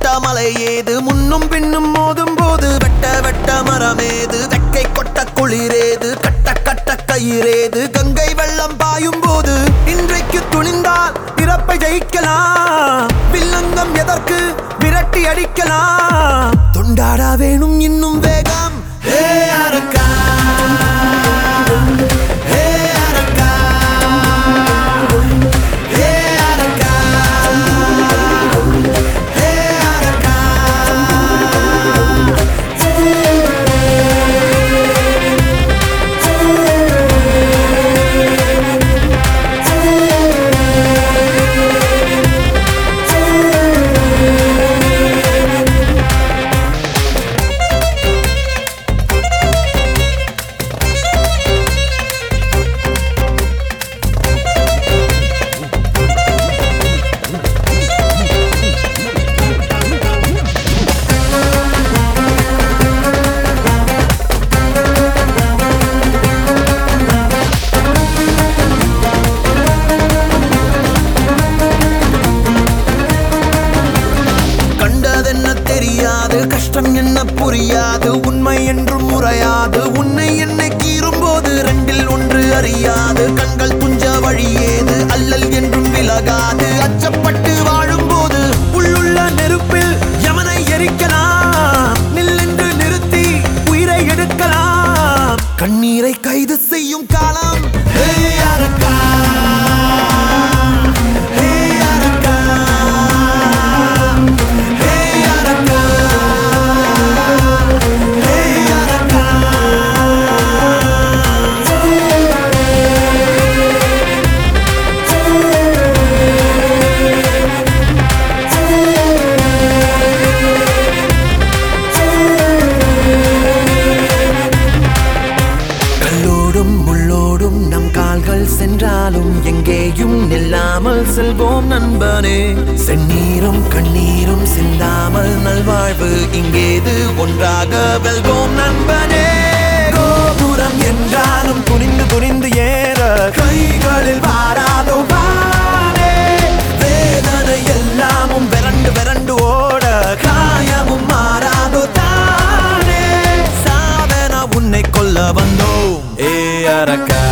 தொட்ட மலை ஏது முன்னும் பின்னும் மோதும் போது வெட்ட வெட்ட மரமேது வெக்கை கொட்ட குளிரேது கட்ட கட்ட கயிறேது கங்கை வெள்ளம் பாயும் போது இன்றைக்கு துணிந்தால் பிறப்பை ஜெயிக்கலாம் வில்லங்கம் எதற்கு விரட்டி அடிக்கலாம் தொண்டாட வேணும் இன்னும் வேகம் ஹே அரக்கா ஹே அரக்கா ஹே அரக்கா ஹே அரக்கா கண்டதென்ன தெரியாது கஷ்டம் என்ன புரியாது உண்மை என்றும் முறையாது உன்னை என்னை கீறும்போது ரெண்டில் ஒன்று அறியாது கண்கள் துஞ்ச வழியேது அல்லல் என்றும் விலகாது அச்சப்பட்டு வாழும்போது உள்ளுள்ள நெருப்பில் யமனை எரிக்கலாம் நில்லென்று நிறுத்தி உயிரை எடுக்கலாம் கண்ணீரை கைது செய்யும் காலம் ஹே அரக்கா ஹே அரக்கா ஹே அரக்கா ஹே அரக்கா கல்லோடும் முள்ளோடும் நம் கால்கள் சென்றாலும் எங்கேயும் நில்லாமல் செல்வோம் நண்பனே செந்நீரும் கண்ணீரும் சிந்தாமல் நல்வாழ்வு இங்கேது ஒன்றாக வெல்வோம் நண்பனே கோபுரம் என்றாலும் துணிந்து துணிந்து ஏற கைகளில் வாராதோ வானே வேதனை எல்லாமும் விரண்டு விரண்டு ஓட காயமும் மாறாதோ தானே சாதன உன்னை கொல்ல வந்தோம் ஏ அரக்கா